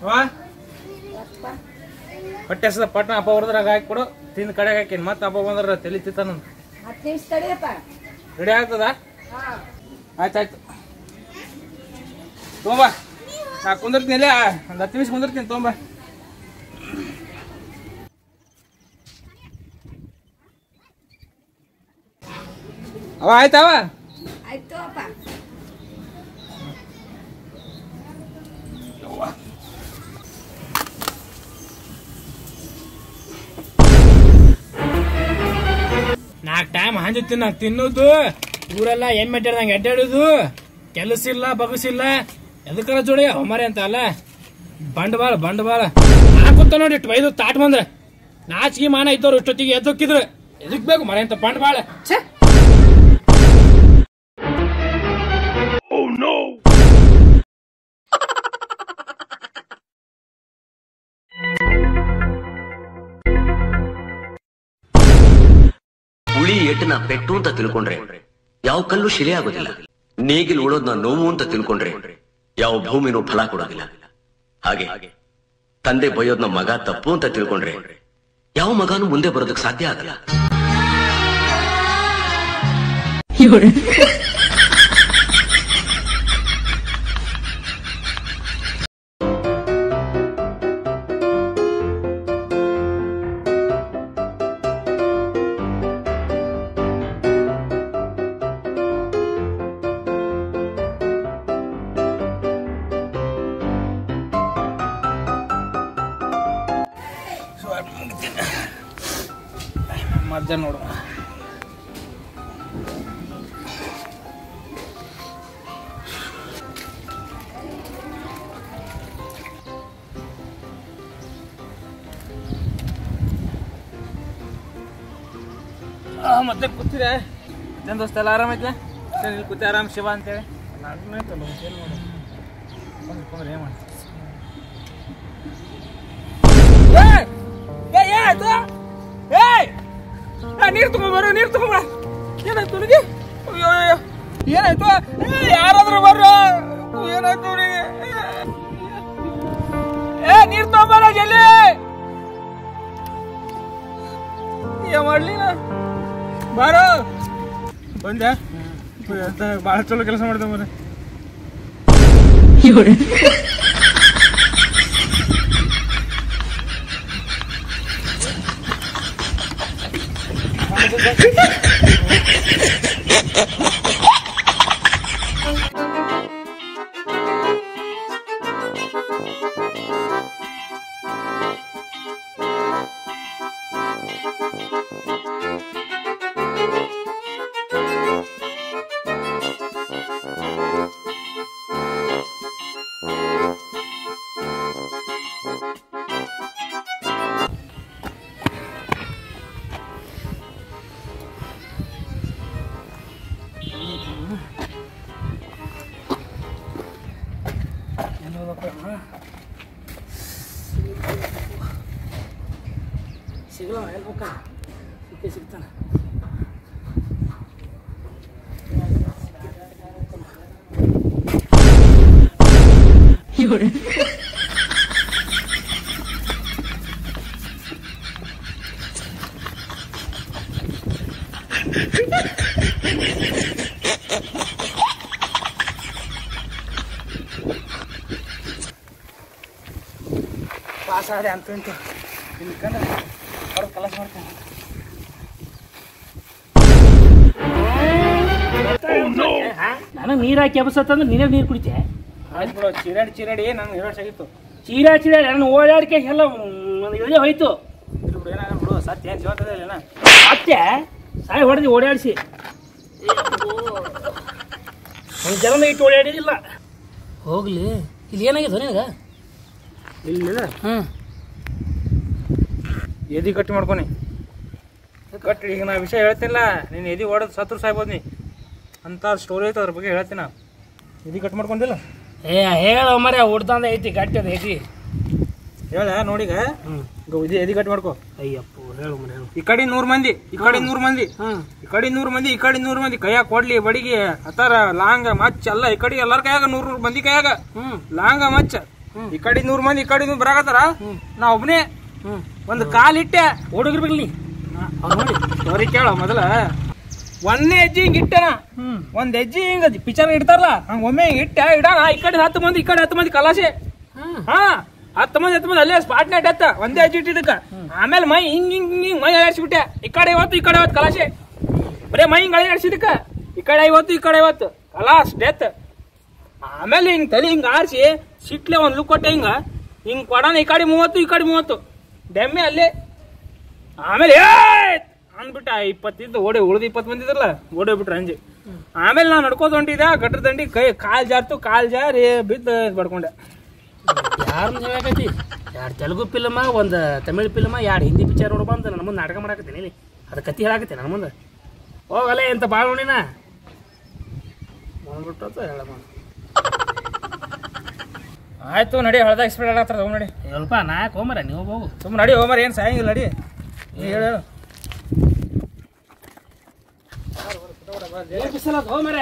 ವಾ ಹೊಟ್ಟೆ ಹಸದ ಪಟ್ನ ಅಪ್ಪ ಹೊರದ್ರಾಗ ಹಾಕಿ ಕೊಡು ತಿಂದ ಕಡೆಗೆ ಹಾಕಿನ ಮತ್ತೆ ಅಪ್ಪ ಬಂದ್ರ ತಲೆ ತಿತ್ತಾನ ಹತ್ತು ನಿಮಿಷ ತಡಿಯಪ್ಪ ರೆಡಿ ಆಗ್ತದ ಆಯ್ತಾಯ್ತು ತೊಗೊಂಬ ನಾ ಕುಂದಿರ್ತೀನಿ ಇಲ್ಲೇ ಒಂದು ಹತ್ತು ನಿಮಿಷ ಕುಂದಿರ್ತೀನಿ ತೊಗೊಂಬ ಅವ ಆಯ್ತವ ಆಯ್ತು ಅಪ್ಪ ನಾಲ್ಕು ಟೈಮ್ ಹಂಜುತ್ತೀನಿ ನಾ ತಿನ್ನೋದು ಊರೆಲ್ಲ ಎಮ್ಮೆ ಅಡ್ಡಾಡ್ದಂಗೆ ಅಡ್ಡಾಡೋದು ಕೆಲಸ ಇಲ್ಲ ಬಗಸಿಲ್ಲ ಎದಕ್ಕರ ಜೋಡಿ ಅವಮಾರಿ ಅಂತ ಅಲ್ಲ ಬಂಡವಾಳ ಬಂಡವಾಳ ಹಾಕುತ್ತ ನೋಡಿ ಇಟ್ಟು ಬೈದು ತಾಟ್ ಬಂದ್ರೆ ನಾಚಿಗೆ ಮಾನ ಇದ್ದವ್ರು ಇಷ್ಟೊತ್ತಿಗೆ ಎದ್ದೊಕ್ಕಿದ್ರು ಎದಕ್ ಬೇಕು ಮರೆ ಅಂತ ಬಂಡವಾಳ ಛೇ ಹುಳಿ ಎಟ್ಟನ ಪೆಟ್ಟು ಅಂತ ತಿಳ್ಕೊಂಡ್ರೆ ಯಾವ ಕಲ್ಲು ಶಿಲೆ ಆಗೋದಿಲ್ಲ ನೇಗಿಲ್ ಉಳೋದ್ನ ನೋವು ಅಂತ ತಿಳ್ಕೊಂಡ್ರೆ ಯಾವ ಭೂಮಿನೂ ಫಲ ಕೊಡೋದಿಲ್ಲ ಹಾಗೆ ತಂದೆ ಬೈಯೋದ್ನ ಮಗ ತಪ್ಪು ಅಂತ ತಿಳ್ಕೊಂಡ್ರೆ ಯಾವ ಮಗನೂ ಮುಂದೆ ಬರೋದಕ್ಕೆ ಸಾಧ್ಯ ಆಗಲ್ಲ ಮಧ್ಯಾಹ್ನ ನೋಡು ಆ, ಮತ್ತೆ ಕೂತಿರ ಏನ್ ದೋಸ್ತ ಎಲ್ಲ ಆರಾಮೈತೆ ಸರಿ ಇಲ್ಲಿ ಕೂತಿ ಆರಾಮ್ ಶಿವ ಅಂತೇಳಿ ನಾನು ಆಯ್ತಲ್ಲ ಏನು ಮಾಡು ಬಂದ್ರೆ ಬಂದ್ರೆ ಏನು ಮಾಡಿ ಏ ಏನಾಯ್ತು ಏಯ್ ಆ, ನೀರ್ ತಗೊಂಬರು ನೀರ್ ತಗೊಂಬ ಏನಾಯ್ತು ನಿನಗೆ ಅಯ್ಯೋ ಅಯ್ಯೋ ಏನಾಯ್ತು ಏ, ಯಾರಾದ್ರೂ ಬರ್ರ ಏನಾಯ್ತು ನಿನಗೆ ಏ ನೀರ್ ತಗೊಂಬರ ಜಲ್ಲಿ ಏನ್ ಮಾಡ್ಲಿ ನಾ ಬಾರೋ ಬಂದೆ ಭಾಳ ಚಲೋ ಕೆಲಸ ಮಾಡ್ದೆ ಮರೆ ಸಿಗಲ್ಲ ಎಲ್ಲಿ ಹೋಗ ಸಿಕ್ಕೇ ಸಿಗ್ತಾನೆ ಪಾಸ್ ಆದೆ ಅಂತ ಉಂಟು ಇಲ್ಲಿ ಕಂದ್ರೆ ಅವ್ರ ಕೆಲಸ ಮಾಡ್ತಾನೆ ನನಗೆ ನೀರು ಹಾಕಿ ಎಬಸತ್ತಂದ್ರೆ ನೀನೇ ನೀರು ಕುಡಿತೆ ಆಯ್ತು ಬಿಡು ಚಿರಾಡಿ ಚಿರಾಡಿ ನಂಗೆ ಹೇಳೋಷ್ಟು ಆಗಿತ್ತು ಚೀರಾ ಚೀರಾ ನಾನು ಓಡಾಡಿಕೆ ಎಲ್ಲ ಒಂದು ಇದೇ ಹೋಯ್ತು ಇದು ಬಿಡು ಏನಾಗಲ್ಲ ಬಿಡು ಸತ್ಯ ಏನು ಜೀವಂತದ ಇಲ್ಲ ಮತ್ತೆ ಸಾಯಿ ಹೊಡೆದು ಓಡಾಡಿಸಿ ಒಂದು ಜನ ಇಟ್ಟು ಓಡಾಡಿದಿಲ್ಲ ಹೋಗ್ಲಿ ಇಲ್ಲಿ ಏನಾಗಿದೆ ನಿನಗೆ ಇಲ್ಲ ಹ್ಞೂ ಎದಿ ಕಟ್ಟಿ ಮಾಡ್ಕೊನಿ ಕಟ್ಟಿ ಈಗ ನಾ ವಿಷಯ ಹೇಳ್ತಿಲ್ಲ ನೀನು ಎದಿ ಹೊಡೆದು ಸತ್ರು ಸಾಯ್ಬೋದು ನೀ ಅಂತ ಸ್ಟೋರಿ ಐತೆ ಅದ್ರ ಬಗ್ಗೆ ಹೇಳ್ತೀನಿ ನಾ ಎದಿ ಕಟ್ ಮಾಡ್ಕೊಂಡಿಲ್ಲ ಏ ಹೇಳ ಮರ ಹುಡ್ದಂದ ಐತಿ ಗಟ್ಟಿ ಅದ ಐತಿ ಹೇಳ ನೋಡೀಗ ಹ್ಞೂ ಈಗ ಎದಿ ಎದಿ ಕಟ್ ಮಾಡ್ಕೋ ಅಯ್ಯಪ್ಪ ಹೇಳು ಮನೆ ಹೇಳು ಈ ಕಡೆ ನೂರು ಮಂದಿ ಈ ಕಡೆ ನೂರು ಮಂದಿ ಹಾಂ ಈ ಕಡೆ ನೂರು ಮಂದಿ ಈ ಕಡೆ ನೂರು ಮಂದಿ ಕೈಯಾಗ ಕೊಡ್ಲಿ ಬಡಿಗೆ ಹತ್ತಾರ ಲಾಂಗ ಮಚ್ಚ ಎಲ್ಲ ಈ ಕಡೆ ಎಲ್ಲರ ಕೈಯಾಗ ನೂರು ನೂರು ಮಂದಿ ಕೈಯಾಗ ಹ್ಞೂ ಲಾಂಗ ಮಚ್ಚ ಈ ಕಡೆ ನೂರ್ ಮಂದಿ ಈ ಕಡೆ ಬರಾಕತ್ತಾರ ನಾ ಒಬ್ನೇ ಒಂದ್ ಕಾಲ್ ಇಟ್ಟೆ ಓಡೋಗಿರ್ಬೇಕು ನೀ ಅವ್ರು ನೋಡಿ ಸ್ಟೋರಿ ಕೇಳ ಮೊದಲ ಒಂದೇ ಹೆಜ್ಜೆ ಹಿಂಗ್ ಇಟ್ಟೆನ ಒಂದ್ ಹೆಜ್ಜೆ ಹಿಂಗ ಪಿಕ್ಚರ್ ಇಡ್ತಾರಲ್ಲ ಹಂಗ ಒಮ್ಮೆ ಹಿಂಗ್ ಇಟ್ಟೆ ಇಡಾನ ಈ ಕಡೆ ಹತ್ತು ಮಂದಿ ಈ ಕಡೆ ಹತ್ತು ಮಂದಿ ಕಲಾಸೆ ಹಾ ಹತ್ತು ಮಂದಿ ಹತ್ತು ಮಂದಿ ಅಲ್ಲೇ ಸ್ಪಾಟ್ ನೆಟ್ ಎತ್ತ ಒಂದೇ ಹೆಜ್ಜೆ ಇಟ್ಟಿದ್ದಕ್ಕ ಆಮೇಲೆ ಮೈ ಹಿಂಗ್ ಹಿಂಗ್ ಹಿಂಗ್ ಮೈ ಆಡ್ಸ್ಬಿಟ್ಟೆ ಈ ಕಡೆ ಇವತ್ತು ಈ ಕಡೆ ಇವತ್ತು ಕಲಾಸೆ ಬರೇ ಮೈ ಹಿಂಗ್ ಆಡ್ಸಿದಕ್ಕ ಈ ಕಡೆ ಐವತ್ತು ಈ ಕಡೆ ಐವತ್ತು ಕಲಾಸ್ ಡೆತ್ ಆಮೇಲೆ ಹಿಂಗ್ ತಲೆ ಹಿಂಗ್ ಆರಿಸಿ ಸಿಟ್ಲೆ ಒಂದ್ ಲುಕ್ ಕೊಟ್ಟೆ ಹಿಂಗ ಹಿಂಗ್ ಕೊಡೋಣ ಈ ಕಡೆ ಮೂವತ್ತು ಈ ಕಡೆ ಮೂವತ್ತು ಡೆಮ್ಮೆ ಅಲ್ಲೇ ಆಮೇಲೆ ಏಯ್ ಅಂದ್ಬಿಟ್ಟ ಇಪ್ಪತ್ತಿದ್ದು ಓಡಿ ಉಳ್ದ ಇಪ್ಪತ್ತು ಮಂದಿ ಇದ್ರಲ್ಲ ಓಡೇ ಬಿಟ್ರೆ ಅಂಜಿ ಆಮೇಲೆ ನಾನು ನಡ್ಕೋತ ಹೊಂಟಿದ್ದೆ ಗಟ್ರ ದಂಡಿ ಕೈ ಕಾಲ್ ಜಾರ್ತು ಕಾಲ್ ಜಾರಿ ಬಿದ್ದು ಬಡ್ಕೊಂಡೆ ಯಾರನ್ನ ಹೇಳಕತ್ತಿ ಎರಡು ತೆಲುಗು ಫಿಲ್ಮ ಒಂದು ತಮಿಳ್ ಫಿಲ್ಮ ಎರಡು ಹಿಂದಿ ಪಿಕ್ಚರ್ ನೋಡಿ ಬಂದು ನನ್ನ ಮುಂದೆ ನಾಟಕ ಮಾಡಕತ್ತೀನಿ ಇಲ್ಲಿ ಅದು ಕತ್ತಿ ಹೇಳಕತ್ತಿ ನನ್ನ ಮುಂದೆ ಹೋಗಲ್ಲ ಎಂತ ಭಾಳ ನೋಡಿನ ಬಂದ್ಬಿಟ್ಟು ಹೇಳ ಆಯ್ತು ನಡಿ ಹಳದ ಎಕ್ಸ್ಪೆಕ್ಟ್ ಆಗತ್ತಾರ ತಗೊಂಡ್ ನಡಿ ಸ್ವಲ್ಪ ನಾಯಕ್ ಹೋಮರ ನೀವು ಹೋಗು ಸುಮ್ಮನೆ ನಡಿ ಹೋಮರ್ ಏನು ಸಾಯಂಗಿಲ್ಲ ನಡಿ ನೀ ಹೇಳು ಹೇಳು. ಹೋಮರ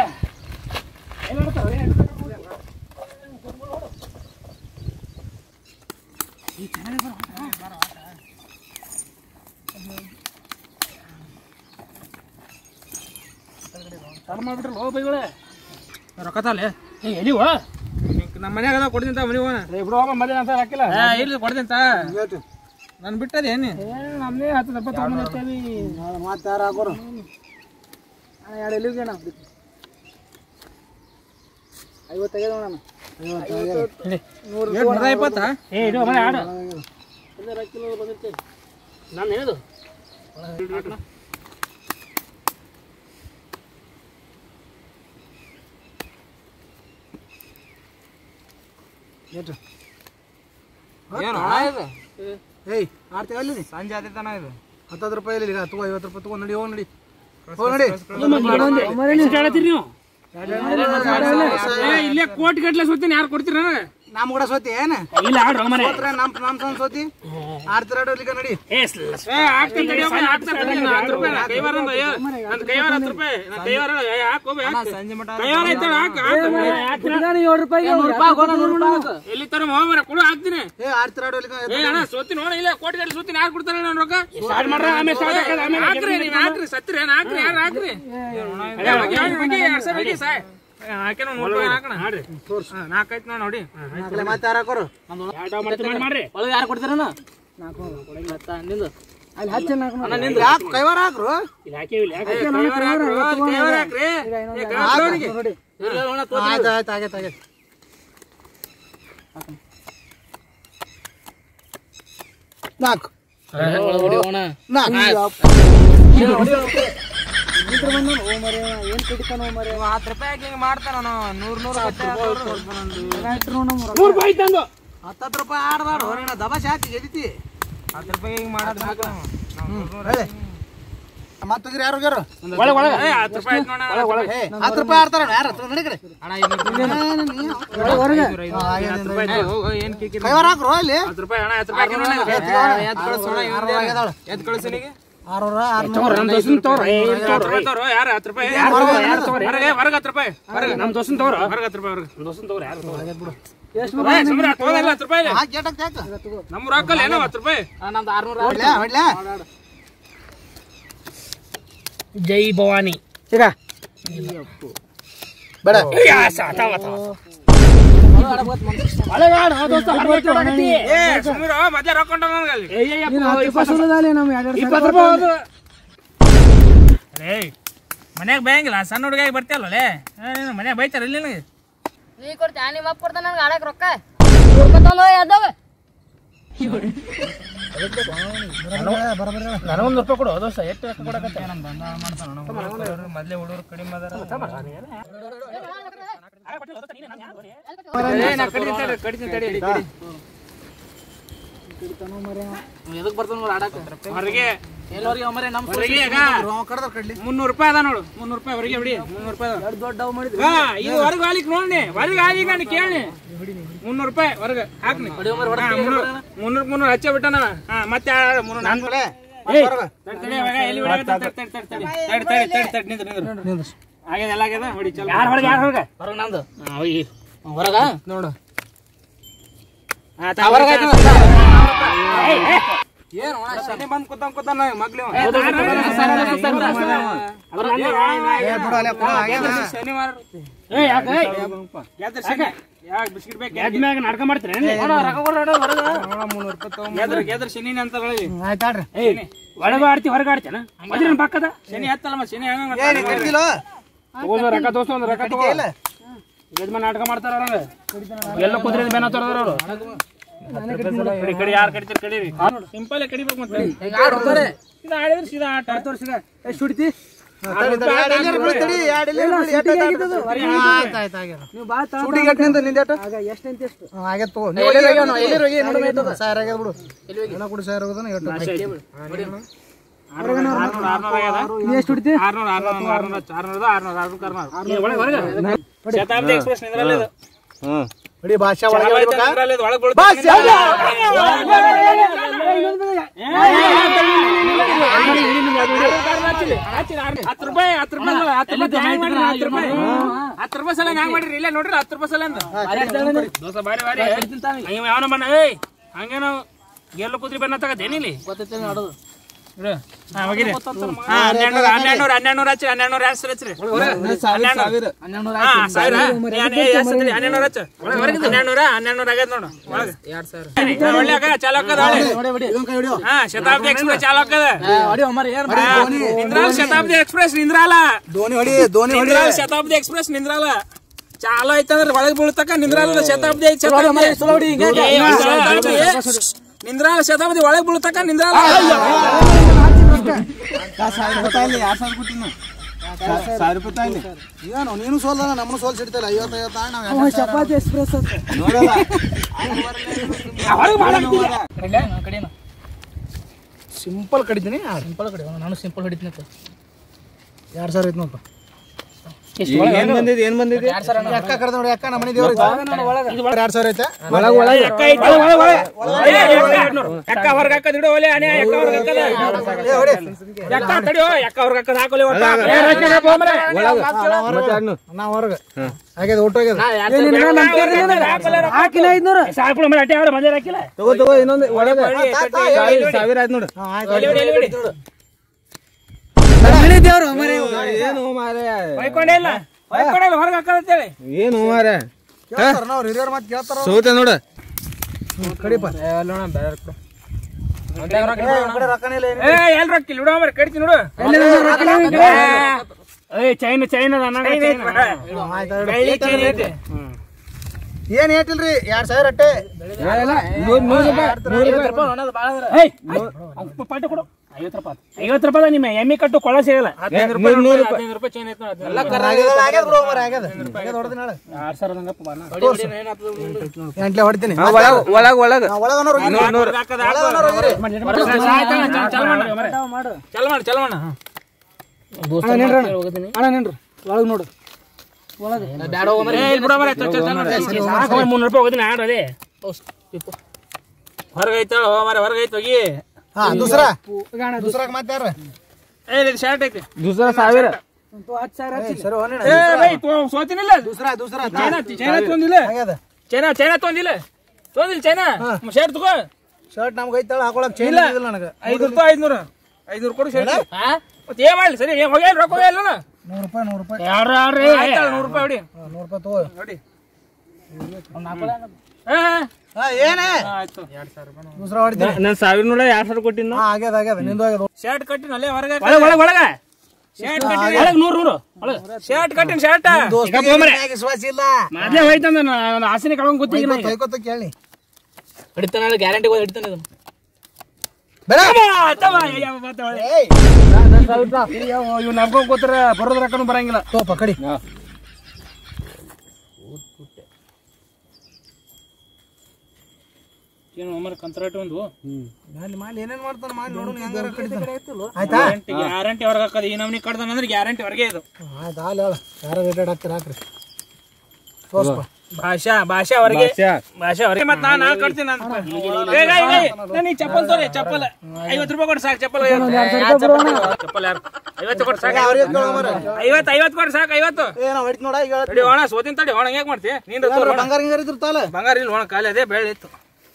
ಮಾಡ್ಬಿಟ್ರಲ್ಲ ಹೋ ಬೈಗಳೇ ರೊಕ್ಕ ತಾಲೆ ಏ ಎಲ್ಲಿವ ನಮ್ಮ ಮನ್ಯಾಗ ಅದ ಕೊಡ್ದಿಂತ ಮನಿ ಹೋಗೋಣ ಇಬ್ರು ಹೋಗ ಮದ್ವೆ ಅಂತ ಹಾಕಿಲ್ಲ ಇಲ್ಲಿ ಕೊಡ್ದಿಂತ ನಾನು ಬಿಟ್ಟದ ಏನಿ ನಮ್ದೇ ಹತ್ತು ರೂಪಾಯಿ ತಗೊಂಡಿರ್ತೇವಿ ಮತ್ತೆ ಯಾರು ಹಾಕೋರು ಎರಡು ಎಲ್ಲಿಗೆ ನಾ ಐವತ್ತು ಆಗ್ಯದ ನಾನು ನೂರ ಇಪ್ಪತ್ತಾ ಏ ಇದು ಮನೆ ಆಡು ನಾನು ಹೇಳುದು ಏನು ಏಯ್ ಆಡ್ತೀವಿ ಅಲ್ಲಿ ಸಂಜೆ ಆದಿತ್ತಾನ ಇದು ಹತ್ತತ್ತು ರೂಪಾಯಿ ಇಲ್ಲಿ ಈಗ ತಗೋ ಐವತ್ತು ರೂಪಾಯಿ ತಗೋ ನಡಿ ಹೋಗಿ ನಡಿ ಹೋಗಿ ನಡಿ ಇಷ್ಟು ಹೇಳತ್ತೀರಿ ನೀವು ಏ, ಇಲ್ಲೇ ಕೋಟಿ ಗಟ್ಲೆ ಸುತ್ತೀನಿ ಯಾರು ಕೊಡ್ತೀರ ನನಗೆ ನಮ್ಮ ಕೂಡ ಸೋತಿ ಏನು ಇಲ್ಲ ಆಡ್ರ ಮನೆ ಸೋತ್ರ ನಮ್ಮ ನಮ್ಮ ಸಣ್ಣ ಸೋತಿ ಆಡ್ತೀರ ಇಲ್ಲಿಗ ನಡಿ ಏ ಸ- ಸ- ಏ, ಹಾಕ್ತೀನಿ ತಡಿ ಒಮ್ಮೆ, ಹಾಕ್ತೀನಿ ತಡಿ, ನಾನು ಹತ್ತು ರೂಪಾಯಿ, ನನ್ನ ಕೈವಾರ ಒಂದು, ಏ, ನನ್ನ ಕೈವಾರ ಹತ್ತು ರೂಪಾಯಿ, ನನ್ನ ಕೈವಾರ, ಏ, ಹಾಕು ಒಮ್ಮೆ, ಹಾಕು. ಕೈವಾರ ಐತಲ್ಲ, ಹಾಕು, ಹಾಕು. ಏಳು ರೂಪಾಯಿ ಎಲ್ಲಿ ತರ ಹೋಗ್ಬರ ಕೊಡು ಹಾಕ್ತೀನಿ ಏ ಆಡ್ತೀರ ಇಲ್ಲಿಗ ಏ ಅಣ್ಣ ಸೋತಿ ನೋಡ ಇಲ್ಲ ಕೋಟಿ ಗಟ್ಲೆ ಸುತ್ತೀನಿ ಯಾರು ಕೊಡ್ತಾರೆ ನನ್ನ ರೊಕ್ಕ ಸ್ಟಾರ್ಟ್ ಮಾಡ್ರ ಆಮೇಲೆ ಸ್ಟಾರ್ಟ್ ಆಕದ ಆಮೇಲೆ ಹಾಕ್ರಿ ನೀವು ಹಾಕ್ರಿ ಸತ್ರಿ ಏನ್ ಹಾಕ್ರಿ ಯಾರು ಹಾಕ್ರಿ ಹಾಕಿ ನೂರು ರೂಪಾಯಿ ಹಾಕೋಣ ನಾಲ್ಕೈತ್ ನೋಡ್ ನೋಡಿ ಮತ್ತೆ ಯಾರು ಹಾಕೋರು ಎರಡು ಮಾಡ್ತೀವಿ, ಮಾಡಿ ಮಾಡ್ರಿ ಒಳಗೆ ಯಾರು ಕೊಡ್ತೀರ ಅಲ್ಲಿ ಹಚ್ಚಿ ಯಾಕೆ ಕೈವಾರ ಹಾಕ್ರು ಇಲ್ಲಿ ಹಾಕೇವಿ ಇಲ್ಲಿ ಹಾಕಿ ಕೈವಾರ ಹಾಕ್ರು, ಕೈವಾರ ಹಾಕ್ರಿ ಏ, ಕೈವಾರ ಅವನಿಗೆ. ಆಯ್ತು ಆಯ್ತು ಆಗೈತೆ ಆಗೈತೆ ನಾಲ್ಕು ನಾಲ್ಕು ಏನ್ ಕಡಿತಾನೋ ಮರೆ ಹತ್ತು ರೂಪಾಯಿ ಹಾಕಿ ಹಿಂಗ್ ಮಾಡ್ತಾನ ಅವ್ನು. ನೂರ್ ನೂರ್ ನೂರು ರೂಪಾಯಿ ತಂದು ಹತ್ತತ್ತು ರೂಪಾಯಿ ಆಡ್ಬಾರ್ದು ಹೊರಗಡೆ ದಬಾಶೆ ಹಾಕಿ ಗೆದಿತಿ ಹತ್ತು ರೂಪಾಯಿ ಹಿಂಗ್ ಮಾಡೋದು ಬೇಕು ನಾವು. ಹೇಳಿ ಮತ್ತೆ ಹೋಗಿರಿ ಯಾರು ಹೋಗ್ಯಾರು ಒಳಗೆ ಒಳಗೆ ಏ, ಹತ್ತು ರೂಪಾಯಿ ಆಯ್ತು ನೋಡಣ. ಏ, ಹತ್ತು ರೂಪಾಯಿ ಆಡ್ತಾರ ಯಾರ ಹತ್ರ ನಡಿಗ್ರಿ ಅಣ್ಣ, ಇದು ಹೊರಗೆ ಹತ್ತು ರೂಪಾಯಿ ಆಯ್ತು. ಹೋಗು, ಏನ್ ಕಿರಿಕಿರಿ? ಕೈವಾರ ಹಾಕ್ರು ಅಲ್ಲಿ ಹತ್ತು ರೂಪಾಯಿ ಅಣ್ಣ, ಹತ್ತು ರೂಪಾಯಿ ಹಾಕಿ ನೋಡಣ. ಎದ್ದು ಕಳ್ಸೋಣ, ಇವ್ನ್ದೇ. ಎದ್ದು ಕಳ್ಸು ನೀಗೆ. ಆರೂರ ತಗೋರಿ ನಮ್ಮ ದೋಸ್ತನ ತಗೋರಿ ಏ, ಇಲ್ಲಿ ಹತ್ತು ತಗೋರಿ ರೂಪಾಯಿ ತಗೋರು, ಯಾರು ಹತ್ತು ರೂಪಾಯಿ? ಹೊರಗೆ, ಹೊರಗೆ ಹತ್ತು ರೂಪಾಯಿ. ಹೊರಗೆ. ನಮ್ಮ ದೋಸ್ತನ ತಗೋರ ಹೊರಗೆ ಹತ್ತು ರೂಪಾಯಿ, ಹೊರಗೆ. ನಮ್ಮ ದೋಸ್ತನ ತಗೋರಿ ಯಾರು ತಗೋರಿ ಏ, ಸುಮ್ನೆ ತಗೋದಿಲ್ಲ ಹತ್ತು ರೂಪಾಯಿ. ಹಾಕಿ ಏಟ್ ಹಾಕ್ತಿ ಹಾಕು. ನಮ್ಮ ರೊಕ್ಕಲ್ಲ ಏನೋ ಹತ್ತು ರೂಪಾಯಿ ಹೊಡ್ಲ್ಯಾ, ಹೊಡ್ಲ್ಯಾ? ಜೈ ಭವಾನಿ ಈಗ ಬೇಡ ಏ ಸುಮ್ಮಿರು, ಮೊದ್ಲೇ ರೊಕ್ಕ ಉಂಟು ನನಗೆ ಅಲ್ಲಿ. ಇಪ್ಪತ್ತು ರೂಪಾಯಿ ಹೋದು ಏಯ್ ಮನ್ಯಾಗ ಬೈಯಂಗಿಲ್ಲ ಸಣ್ಣ ಹುಡುಗಾಗಿ ಬರ್ತೀಯಲ್ಲೇ ಮನ್ಯಾಗ ಬೈತಾರ ಇಲ್ಲಿ ನನಗೆ ನೀ ಕೊಡ್ತೀಯ ನಿಮ್ಮ ಅಪ್ಪ ಕೊಡ್ತಾನ ನನ್ಗೆ ಆಡಕ್ ರೊಕ್ಕ ನೂರು ರೂಪಾಯಿ ತಗೊಂಡು ಯಾವ್ದವ ನನಗೊಂದು ರೂಪಾಯಿ ಕೊಡು ದೋಸ್ತ ಎಷ್ಟು ರೊಕ್ಕ ಕೊಡಕತ್ತೆ ಮೊದ್ಲೇ ಹುಡುಗರು ಕಡಿಮೆ ಅದಾರ ಎದಕ್ ಬರ್ತಾನ ನೋಡಿ ಆಡಕ್ಕೆ ಹೊರಗೆ ಎಲ್ಲರಿಗೆ ಮರೆ ನಮ್ಮ ಹೊರಗೆ ಈಗ ಕಡ್ದ್ರ ಕಡ್ಲಿ ಮುನ್ನೂರು ರೂಪಾಯಿ ಅದ ನೋಡು ಮುನ್ನೂರು ರೂಪಾಯಿ ಹೊರಗೆ ಬಿಡಿ ಮುನ್ನೂರು ರೂಪಾಯಿ ಅದ. ದೊಡ್ಡ ಡವ್ ಮಾಡಿದ್ರಿ ಹಾ ಇದು ಹೊರಗೆ ಹಾಲಿಕ್ ನೋಡಿ ಹೊರಗೆ ಹಾಲಿಗೆ ನಾನು ಕೇಳಿ ಮುನ್ನೂರು ರೂಪಾಯಿ ಹೊರಗೆ ಹಾಕ್ನಿ ಮುನ್ನೂರು ಮುನ್ನೂರು ಹಚ್ಚೆ ಬಿಟ್ಟ ಹಾ ಮತ್ತೆ ಯಾರು ಮುನ್ನೂರು ನಾನು ತಡಿ, ತಡಿ, ಇವಾಗ ಎಲ್ಲಿ ಹೊಡ್ಯಾಕತ್ತಿ? ತಡಿ, ತಡಿ, ತಡಿ, ತಡಿ, ತಡಿ, ತಡಿ, ತಡಿ, ನಿಂದ್ರು, ನಿಂದ್ರು. ಆಗ್ಯದ ಎಲ್ಲ ಆಗ್ಯದ ಹೊಡಿ ಚಲ ಯಾರು ಹೊರಗೆ ಯಾರು ಹೊರಗೆ ಹೊರಗೆ ನಂದು ಹೊರಗ ನೋಡು ಏನು ಅಣ್ಣ ಶನಿ ಬಂದ್ ಕೂತಾನ ಕೂತಾನ ಮಗ್ಲಿ ಶನಿವಾರ ಗೆದ್ರ ಶನಿ ಯಾಕೆ ಬಿಸ್ಕಿಟ್ ಬೇಕು ಎದ್ಮ್ಯಾಗ ನಾಟಕ ಮಾಡ್ತೀರಿ ಗೆದ್ರ ಗೆದ್ರ ಶನಿ ಅಂತ ಹೇಳಿ ಆಯ್ತಾಡ್ರಿ ಒಳಗ ಆಡ್ತಿ ಹೊರಗ ಆಡ್ತೇನ ಅದ್ರೇನ್ ಪಕ್ಕದ ಶನಿ ಹತ್ತಲ್ಲ ಮತ್ತೆ ಶನಿ ಹೆಂಗ ತಗೊಂಡ್ ರೊಕ್ಕ ದೋಸ್ತ ಒಂದ್ ರೊಕ್ಕ ತಗೋ ಯಜಮಾನ್ ನಾಟಕ ಮಾಡ್ತಾರ ಅವ್ರಂಗ ಎಲ್ಲ ಕುದುರೆ ಬೇನ ತೋರದ್ರ ಅವರು ಕಡಿ ಕಡಿ ಯಾರು ಕಡಿತೀರಿ ಕಡೀರಿ ಸಿಂಪಲ್ ಕಡಿಬೇಕು ಮತ್ತೆ ಇದು ಆಡಿದ್ರೆ ಸೀದಾ ಆಟ ಸುಡ್ತಿ ಆರ್ನೂರ ಆರ್ನೂರ ಆರ್ನೂರ ಆರ್ನೂರ ಆರ್ನೂರ ಆರ್ನೂರ ಆರ್ನೂರ ಶತಾಬ್ದಿ ಎಕ್ಸ್ಪ್ರೆಸ್ ನಿಂದ್ರಲ್ಲ ಇದು ಭಾಷಾ ನಿಂದ್ರಲ್ಲ ಇದು ಒಳಗ್ ಬೀಳುತ್ತೆ. ಹತ್ತು ರೂಪಾಯಿ ಹತ್ತು ರೂಪಾಯಿ ಅಲ್ಲ, ಹತ್ತು ರೂಪಾಯಿ ಹ್ಯಾಂಗ್ ಮಾಡಿರಿ, ಹತ್ತು ರೂಪಾಯಿ ಹತ್ತು ರೂಪಾಯಿ ಸಲ ಹ್ಯಾಂಗ್ ಮಾಡಿರಿ ಇಲ್ಲ ನೋಡ್ರಿ ಹತ್ತು ರೂಪಾಯಿ ಸಲ ಅಂತ ದೋಸ್ತ ಬಾರಿ ಬಾರಿ ಇವ ಯಾವನ ಬಣ್ಣ ಏಯ್ ಹಂಗೇನು ಗೆಲ್ಲ ಕುದುರೆ ಬಣ್ಣ ತಗತ್ತೇನಿಲ್ಲಿ ಹಾ, ಹೋಗಿರಿ. ಹಾ, ಹನ್ನೆರಡ್ನೂರ ಹನ್ನೆರಡ್ನೂರ ಹನ್ನೆರಡ್ನೂರ ಹಚ್ಚಿರಿ ಹನ್ನೆರಡ್ನೂರ ಎಷ್ಟು ಹಚ್ಚಿರಿ ಹನ್ನೆರಡು. ಹಾ, ಸಾವಿರ ಏನ್- ಏ, ಎಷ್ಟ್ ಹಚ್ಚಿರಿ? ಹನ್ನೆರಡ್ನೂರ ಹಚ್ಚು. ಒಳಗ್ ಹೊರಗಿಂದ ಹನ್ನೆರಡ್ನೂರ ಹನ್ನೆರಡ್ನೂರ ಆಗೈತ್ ನೋಡು ಒಳಗ್. ಹಾ, ಒಳ್ಳೆ ಆಗ, ಚಾಲು ಆಕ್ಕದ ಒಳ್ಳೆ. ಹಾ, ಶತಾಬ್ದಿ ಎಕ್ಸ್ಪ್ರೆಸ್ ಚಾಲು ಆಕ್ಕದ. ಹಾ, ನಿಂದ್ರಾಲ ಶತಾಬ್ದಿ ಎಕ್ಸ್ಪ್ರೆಸ್ ನಿಂದ್ರಾಲ ಧೋನಿ ಹೊಡಿ ಧೋನಿ ಹೊಡಿ ನಿಂದ್ರಾಲ ಶತಾಬ್ದಿ ಎಕ್ಸ್ಪ್ರೆಸ್ ನಿಂದ್ರಾಲ ಚಾಲು ಐತಂದ್ರ ಒಳಗ್ ಬೀಳ್ತಕ್ಕ ನಿಂದ್ರಾಲ ಶತಾಬ್ದಿ ಐತ್ ಶತಾಬ್ದಿ. ಏ, ಶತಾಬ್ದಿ. ನಿಂದ್ರಾಲ ಶತಾಬ್ದಿ ಒಳಗ್ ಬೀಳ್ತಕ್ಕ ನಿಂದ್ರಾಲ ಸಾವಿರ ರೂಪಾಯಿ ಏನು ನೀನು ಸೋಲ್ದ ನಮ್ಮನ್ನು ಸೋಲ್ ಸಿಡ್ತಲ್ಲ ಐವತ್ತು ಐವತ್ತು ಚಪಾತಿ ಎಕ್ಸ್ಪ್ರೆಸ್ ನೋಡಲ್ಲ ಸಿಂಪಲ್ ಕಡಿತೀನಿ ಸಿಂಪಲ್ ಕಡಿ ನಾನು ಸಿಂಪಲ್ ಹೊಡಿತೀನಿ ಎರಡು ಸಾವಿರ ಐತೆ ನೋಡಪ್ಪ ಏನ್ ಬಂದಿದೆ ಏನ್ ಬಂದಿದೆ ಅಕ್ಕ ಕರೆದ ನೋಡಿ ಅಕ್ಕ ನಮ್ಮನೆ ದೇವ್ರ ಎರಡು ಸಾವಿರ ಐತೆ ಎಕ್ಕ ಐತಿ. ಏ, ಎಕ್ಕ ಐತ್ನೋಡು. ಎಕ್ಕ ಹೊರಗ್ ಹಾಕದ್ ಇಡು ಒಲೆ ಅನೆ ಎಕ್ಕ ಹೊರಗ್ ಹಾಕದ ಏ ಹೊಡಿ ಎಕ್ಕ ತಡಿಯೋ ಎಕ್ಕ ಹೊರಗ್ ಹಾಕದ್ ಹಾಕೋಲಿ ಒಟ್ಟ. ಏ, ರಚನೆ ಹಾಕು ಹೋಗ್ಮರೆ. ನಾ ಹೊರಗೆ ಆಗ್ಯದ ಒಟ್ಟು ಆಗ್ಯದ ಹಾಕಿಲ್ಲ ಐದ್ನೂರು. ಸಾಕು ಮೇಲೆ ಅಟ್ಟೆ ಅವ್ರ ಮಜಾ ಹಾಕಿಲ್ಲ ತಗೋ ತಗೋ ಇನ್ನೊಂದು ಒಳಗೆ ಸಾವಿರ ಆಯ್ತು ನೋಡು ಎಲ್ಲಿ ಬಿಡಿ, ಎಲ್ಲಿ ಬಿಡಿ. ಏನು ಮಾರೇ ಹೊಯ್ಕೊಂಡೇ ಇಲ್ಲ ಹೊಯ್ಕೊಂಡೇ ಇಲ್ಲ ಹೊರಗ್ ಹಾಕದ್ ಅಂತೇಳಿ ಏನು ಮಾರೇ ಕೇಳ್ತಾರ ನಾವು ಹಿರಿಯರ್ ಮಾತು ಕೇಳ್ತಾರ ಸೋತೆ ನೋಡ ಕಡಿಪ ಏ ಎಲ್ ರೊಕ್ಕಿಲ್ಲ ಬಿಡು ಮರೆ ಕಡಿತೀನಿ ನೋಡು ಏಯ್ ಚೈನ್ ಚೈನ್ ಅದ ಅನ್ನಂಗ ಚೈನ್ ಬೆಳ್ಳಿ ಚೈನ್ ಐತೆ. ಏನ್ ಏಟಿಲ್ರಿ ಎರಡ್ ಸಾವಿರ ಅಟ್ಟೆ ಏಯ್ ಪಾಟಿ ಕೊಡು ಐವತ್ತು ರೂಪಾಯಿ ಐವತ್ತು ರೂಪಾಯಿ ನಿಮ್ಮ ಎಮ್ಮಿ ಕಟ್ಟು ಕೊಳ ಸಿಗಲ್ಲ ಹದಿನೈದು ರೂಪಾಯಿ ನೋಡು, ಹದಿನೈದು ರೂಪಾಯಿ ಚೈನ್ ಐತೆ ನೋಡು, ಹದಿನೈದು. ಆಗ್ಯದ ಆಗ್ಯದ ಬಿಡು ಮಾರ್ರೆ, ಆಗ್ಯದ ಆಗ್ಯದ ಹೊಡ್ತೀನಿ ನಾಳೆ ಆರ್ ಸಾವಿರ ಹಂಗಪ್ಪ ಬಾನ ಎಂಟ್ಲೆ ಹೊಡಿತೀನಿ ಒಳಗ್ ಒಳಗ್ ನಾ ಒಳಗನೋರು ಹೋಗಿ ಹೊರಗ್ ಹಾಕದ್ ಹಾಕು. ಚಲ್ ಮಾಡು, ಚಲ್ ಮಾಡು ಚಲ್ ಮಾಡು ಅಣ್ಣ ನಿನ್ರಿ ಒಳಗ್ ನೋಡು ಏ, ಇಲ್ಲಿ ಬಿಡು ಮರೆ, ಚಲ್ ಚಲ್ ಚಲ್ ಮಾಡು. ಮುನ್ನೂರು ರೂಪಾಯಿ ಹೋಗಿದ್ದೀನಿ ಆಡ್ರಿ ಅದೇ ಹೊರಗೈತಾಳ ಮರ ಹೊರಗೈತ್ ಹೋಗಿ ಹಾ ದೂಸರಾ ದೂಸರಾಗ ಮತ್ತೆ ಯಾರ ಏ ಇದು ಶರ್ಟ್ ಐತಿ ದೂಸರ ಸಾವಿರ ಸರಿ ಹೋಗೋಣ ಏ ಬೈ ತೊ- ಸೋತಿನಿಲ್ಲ ದೂಸರಾ ದೂಸರಾ ಚೈನಾ ಚೈನಾ ತೊಂದಿಲ್ಲ ಆಗ್ಯದ ಚೈನಾ ಚೈನಾ ತೊಂದಿಲ್ಲ ತೊಂದಿಲ್ಲ ಚೈನಾ ಶರ್ಟ್ ತಗೋ ಶರ್ಟ್ ನಮ್ಗೆ ಐತಳ ಹಾಕೊಳಕ್ ಚೈನ್ ಇಲ್ಲ. ಇಲ್ಲ ನನಗೆ ಐದು ರೂಪಾಯಿ ಐದ್ನೂರು ಐದ್ನೂರು ಕೊಡು ಶರ್ಟ್ ಮತ್ತೆ ಏನ್ ಮಾಡ್ಲಿ ಸರಿ ಏನ್ ಹೋಗ್ಯಾನ ರೊಕ್ಕ ಹೋಗ್ಯಾನ ನೂರು ರೂಪಾಯಿ ನೂರು ರೂಪಾಯಿ ಯಾರು ಆಡ್ರಿ ಆಯ್ತಲ್ಲ ನೂರು ರೂಪಾಯಿ ಹೊಡಿ ಹಾ, ನೂರು ರೂಪಾಯಿ ತಗೋ ಹೊಡಿ ಹಾ ಹಾ ಏನೇ ಆಯ್ತು ದೂಸರಾ ಹೊಡಿತೀನಿ ನನ್ ಸಾವಿರ ನೋಡ ಎರಡ್ ಸಾವಿರ ಕೊಟ್ಟಿನ ಹಾ ಆಗ್ಯದ ಆಗ್ಯದ ನಿಂದು ಆಗ್ಯದ ಶರ್ಟ್ ಕಟ್ಟಿನ ಅಲ್ಲೇ ಹೊರಗೆ ಒಳಗ ಒಳಗ ಒಳಗ ಶರ್ಟ್ ಕಟ್ಟಿನ ಒಳಗ ನೂರು ನೂರು ಒಳಗ ಶರ್ಟ್ ಕಟ್ಟಿನ ಶರ್ಟ್ ದೋಸ್ತಿಗೆ ಮ್ಯಾಗ ವಿಶ್ವಾಸ ಇಲ್ಲ ಮೊದ್ಲೇ ಹೋಯ್ತಂದ ನಾನು ಆಸನೆ ಕಳ್ಕೊಂಡ್ ಗೊತ್ತಿಲ್ಲ ನನಗೆ ಕೈಕೊತ್ತ ಕೇಳಿ ಹಿಡಿತಾನ ಗ್ಯಾರಂಟಿ ಹಿಡಿತಾನೆ ಇದು ಬೇಡ ಇವ್ ನಮ್ಕೊಂಡ್ ಕೂತ್ರ ಬರೋದ್ ರೊಕ್ಕನು ಬರಂಗಿಲ್ಲ ತೋಪ ಕಡಿ ಏನು ಒಮ್ಮೆ ಕಂತ್ರಾಟ ಒಂದು ಮಾಡಿ ಮಾಡಿ ಏನೇನ್ ಮಾಡ್ತಾನ ಮಾಡಿ ನೋಡು ಹೆಂಗಾರ ಕಡಿತಾನ ಆಯ್ತಾ ಗ್ಯಾರಂಟಿ ಗ್ಯಾರಂಟಿ ಹೊರಗೆ ಹಾಕೋದು ಈ ನಮ್ನಿ ಕಡ್ದಾನ ಅಂದ್ರೆ ಗ್ಯಾರಂಟಿ ಹೊರಗೆ ಇದು ಆಯ್ತು ಹಾಲು ಹೇಳ ಯಾರ ರೇಟೆಡ್ ಹಾಕ್ತೀರ ಹಾಕ್ರಿ ತೋರ್ಸ್ಪ ಭಾಷಾ ಭಾಷಾ ಹೊರಗೆ ಭಾಷಾ ಹೊರಗೆ ಮತ್ತೆ ನಾನು ನಾಳೆ ಕಟ್ತೀನಿ ನಾನು ಏ, ಏ, ಏ, ನಾನು ಈ ಚಪ್ಪಲ್ ತೋರಿ ಚಪ್ಪಲ್ ಐವತ್ತು ರೂಪಾಯಿ ಕೊಟ್ಟು ಸಾಕು ಚಪ್ಪಲ್ ಚಪ್ಪಲ್ ಯಾರು ಐವತ್ತು ಕೊಟ್ಟು ಸಾಕು ಅವ್ರಿಗೆ ಕೇಳೋ ಮರ ಐವತ್ತು ಐವತ್ತು ಕೊಟ್ಟು ಸಾಕು ಐವತ್ತು ಏನ ಹೊಡಿತ್ ನೋಡ ಈಗ ತಡಿ ಒಣ ಸೋತಿನ ತಡಿ ಒಣ ಯಾಕೆ ಮಾಡ್ತಿ ನಿಂದ ತೋರು ಒಣ. ಬಂಗಾರ ಹಿಂಗಾರ ಇದ್ರತಾಲ ಬಂಗಾರ ಇಲ್ಲ ಒಣ ಖಾಲಿ ಅದೇ ಬೆಳೆ ಇತ್ತು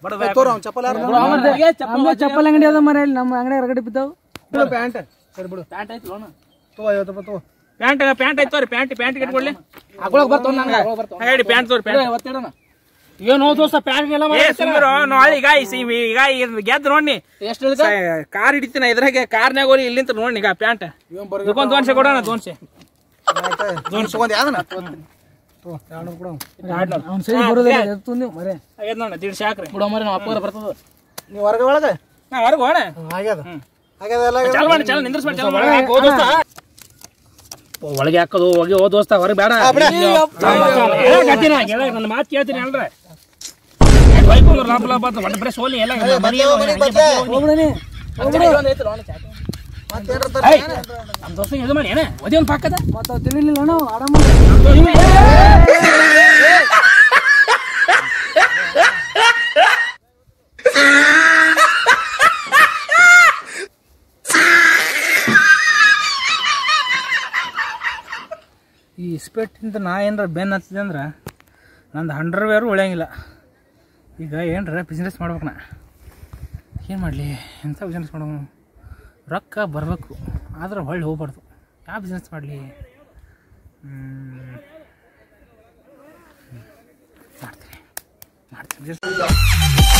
ತೋರ ಅವ್ನ್ ಚಪ್ಪಲ್ ಯಾರು ಚಪ್ಪಲ್ ಅಂಗಡಿ ಅದ ಮರ ಇಲ್ಲಿ ನಮ್ಮ ಅಂಗಡಿ ಹೊರಗಡೆ ಬಿದ್ದಾವು ಬಿಡು ಪ್ಯಾಂಟ್ ಸರಿ ಬಿಡು ಪ್ಯಾಂಟ್ ಐತಿ ಲೋಣ ತಗೋ ಐವತ್ತು ರೂಪಾಯಿ ತಗೋ ಪ್ಯಾಂಟ್ ಪ್ಯಾಂಟ್ ಐತ್ ತೋರಿ ಪ್ಯಾಂಟ್ ಪ್ಯಾಂಟ್ ಇಟ್ಕೊಡ್ಲಿ ಹಾಕೊಳಕ್ ಬರ್ತಾವ ನಂಗೆ ಹೇಳಿ ಪ್ಯಾಂಟ್ ತೋರಿ ಪ್ಯಾಂಟ್ ಒತ್ತಿಡೋಣ ಏನು ದೋಸ್ತ ಪ್ಯಾಂಟ್ ಎಲ್ಲ ಏ ಸುಂದರ ನಾಳೆ ಈಗ ಈ ಸಿ- ಈಗ ಇದ್ ಗೆದ್ದು ನೋಡಿ ಎಷ್ಟು ಹೇಳಿದ ಕಾರ್ ಹಿಡಿತೀನಿ ಇದ್ರಾಗೆ ಕಾರ್ನ್ಯಾಗ ಹೋಗಿ ಇಲ್ಲಿಂದ ನೋಡಿ ಈಗ ಪ್ಯಾಂಟ್ ಇದಕ್ಕೊಂದು ದೋನ್ಸೆ ಕೊಡೋಣ ದೋನ್ಸೆ ತಗೊಂಡ್ ಯಾವ್ದನ ತಗೋ ಎರಡ್ನೂರು ಕೊಡು ಅವ್ನ ಸರಿ ಬರೋದಿಲ್ಲ ನೀವು ಮರೆ ಆಗ್ಯದ ನೋಡ ದೀಡ್ಶೆ ಹಾಕ್ರಿ ಬಿಡೋ ಮರಿ ನಮ್ಮ ಅಪ್ಪ ಬರ್ತದ ನೀವು ಹೊರಗೆ ಒಳಗೆ ನಾ ಹೊರಗೆ ಹೋಣ ಆಗ್ಯದ ಆಗ್ಯದ ಎಲ್ಲ ಆಗ್ಯದ. ಚಲ್ ಮಾಡಿ ಚಲ್ ನಿಂದ್ರಿಸ್ ಮಾಡಿ ಚಲ್ ಮಾಡಿ ಹಾಕು, ಹೋದ್ ದೋಸ್ತ. ಒಳಗೆ ಹಾಕೋದು ಹೋಗಿ ಓ ದೋಸ್ತ ಹೊರಗೆ ಬೇಡ ಹೇಳಕತ್ತೀನಿ, ಹೇಳ- ನನ್ನ ಮಾತು ಕೇಳ್ತೀನಿ ಅಲ್ರ ಬೈಕೊಂಡ್ರು ಲಾಭ ಲಾಭ ಅಂತ ಒಟ್ಟು ಬರೀ ಸೋಲಿ ಎಲ್ಲ ಬರೀ ಏನು ಮನೆಗ್ ಬರ್ತೆ. ಮತ್ತೇನ್ರ ತರ ನಮ್ಮ ದೋಸ್ತ ಇದು ಮಾಡಿ ಏನ ಒದಿ ಒಂದು ಪಕ್ಕದ ಮತ್ತೆ ತಿಳಿಲಿಲ್ಲ ಅಣ್ಣ ಆರಾಮ ಈ ಇಸ್ಪೆಟ್ಟಿಂದ ನಾ ಏನಾರ ಬೆನ್ ಹತ್ತಿದೆ ಅಂದ್ರೆ ನಂದು ಅಂಡರ್ವೇರು ಉಳಿಯಂಗಿಲ್ಲ ಈಗ ಏನರ ಬಿಸ್ನೆಸ್ ಮಾಡ್ಬೇಕು ನಾ ಏನು ಮಾಡಲಿ ಎಂಥ ಬಿಸ್ನೆಸ್ ಮಾಡೋನು ರೊಕ್ಕ ಬರಬೇಕು ಆದ್ರೆ ಹೊಳ್ಳಿ ಹೋಗ್ಬಾರ್ದು ಯಾವ ಬಿಸ್ನೆಸ್ ಮಾಡಲಿ ಮಾಡ್ತೀನಿ ಮಾಡ್ತೀನಿ